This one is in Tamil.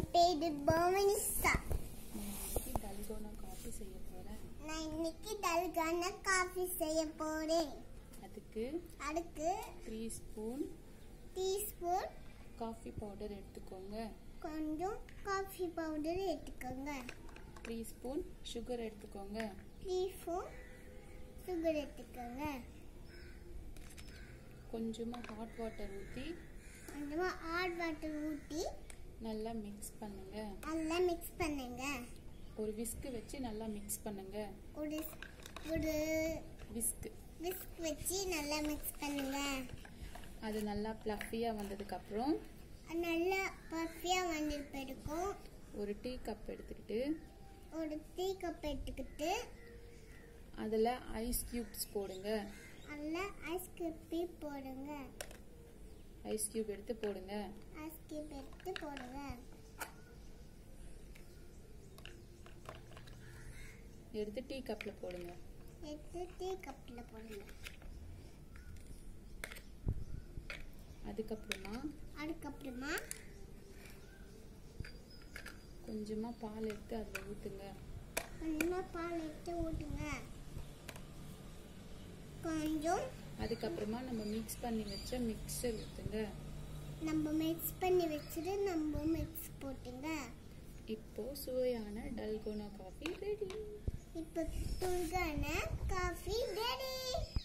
பேரு பவனிஷா நான் இன்னைக்கு டல்கோனா காஃபி செய்ய போறேன் நான் இன்னைக்கு டல்கான காஃபி செய்ய போறேன் அதுக்கு அதுக்கு three spoon teaspoon coffee powder எடுத்துக்கோங்க கொஞ்சம் காஃபி பவுடர் எடுத்துக்கோங்க த்ரீ ஸ்பூன் சுகர் எடுத்துக்கோங்க த்ரீ ஸ்பூன் சுகர் எடுத்துக்கோங்க கொஞ்சமாக ஹாட் வாட்டர் ஊற்றி கொஞ்சமாக ஹாட் வாட்டர் ஊற்றி நல்லா மிக்ஸ் பண்ணுங்க நல்லா மிக்ஸ் பண்ணுங்க ஒரு விஸ்க் வச்சு நல்லா மிக்ஸ் பண்ணுங்க ஒரு ஒரு விஸ்க் விஸ்க் வச்சு நல்லா மிக்ஸ் பண்ணுங்க அது நல்லா ப்ளஃபியாக வந்ததுக்கப்புறம் நல்லா பர்ஃபியாக வந்துட்டு இருக்கும் ஒரு டீ கப் எடுத்துக்கிட்டு ஒரு டீ கப் எடுத்துக்கிட்டு அதில் ஐஸ் க்யூப்ஸ் போடுங்க அதில் ஐஸ் கப்பி போடுங்க ஐஸ் க்யூப் எடுத்து போடுங்க ஐஸ் கியூப் எடுத்து போடுங்க எடுத்து டீ கப்பில் போடுங்க எடுத்து டீ கப்பில் போடுங்க அதுக்கப்புறமா அதுக்கப்புறமா கொஞ்சமாக பால் எடுத்து அதில் ஊற்றுங்க கொஞ்சமாக பால் எடுத்து ஊற்றுங்க கொஞ்சம் அதுக்கப்புறமா நம்ம மிக்ஸ் பண்ணி வச்ச மிக்சர் ஊற்றுங்க நம்ம மிக்ஸ் பண்ணி வச்சுட்டு நம்ம மிக்ஸ் போட்டுங்க இப்போ சுவையான டல்கோனா காஃபி ரெடி இப்போ துள்கான காஃபி ரெடி